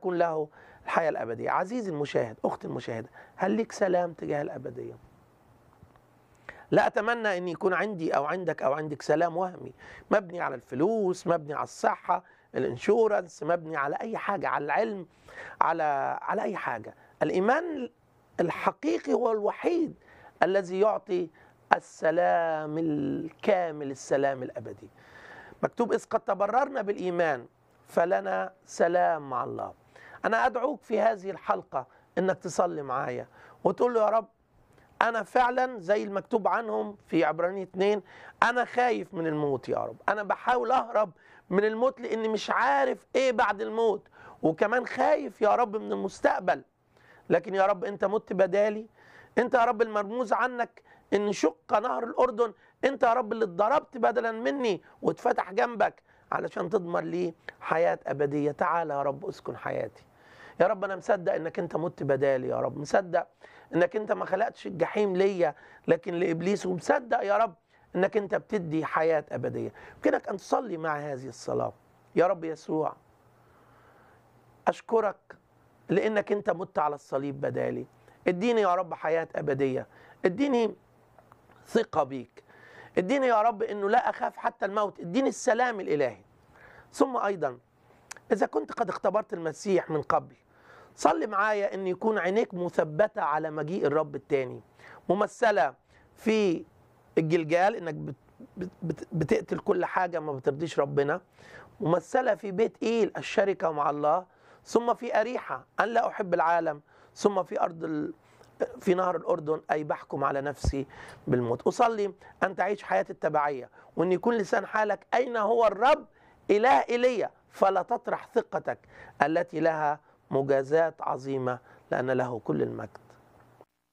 تكون له الحياة الأبدية عزيزي المشاهد أختي المشاهدة هل لك سلام تجاه الأبدية لا أتمنى أن يكون عندي أو عندك أو عندك سلام وهمي مبني على الفلوس مبني على الصحة الانشورنس مبني على أي حاجة على العلم على على أي حاجة الإيمان الحقيقي هو الوحيد الذي يعطي السلام الكامل السلام الأبدي مكتوب إذ قد تبررنا بالإيمان فلنا سلام مع الله أنا أدعوك في هذه الحلقة إنك تصلي معايا وتقول له يا رب أنا فعلا زي المكتوب عنهم في عبرانية 2 أنا خايف من الموت يا رب أنا بحاول أهرب من الموت لأني مش عارف إيه بعد الموت وكمان خايف يا رب من المستقبل لكن يا رب أنت مت بدالي أنت يا رب المرموز عنك إن شق نهر الأردن أنت يا رب اللي اتضربت بدلا مني واتفتح جنبك علشان تضمن لي حياة أبدية تعال يا رب اسكن حياتي يا رب أنا مصدق إنك أنت مت بدالي يا رب مصدق إنك أنت ما خلقتش الجحيم ليا لكن لإبليس ومصدق يا رب إنك أنت بتدي حياة أبدية يمكنك أن تصلي مع هذه الصلاة يا رب يسوع أشكرك لأنك أنت مت على الصليب بدالي اديني يا رب حياة أبدية اديني ثقة بيك اديني يا رب انه لا اخاف حتى الموت اديني السلام الالهي ثم ايضا اذا كنت قد اختبرت المسيح من قبل صلي معايا ان يكون عينيك مثبته على مجيء الرب التاني ممثله في الجلجال انك بت بت بتقتل كل حاجه ما بترضيش ربنا ممثله في بيت ايل الشركه مع الله ثم في اريحه ان لا احب العالم ثم في ارض ال... في نهر الأردن أي بحكم على نفسي بالموت أصلي أن تعيش حياة التبعية وأن يكون لسان حالك أين هو الرب إله إلي فلا تطرح ثقتك التي لها مجازات عظيمة لأن له كل المجد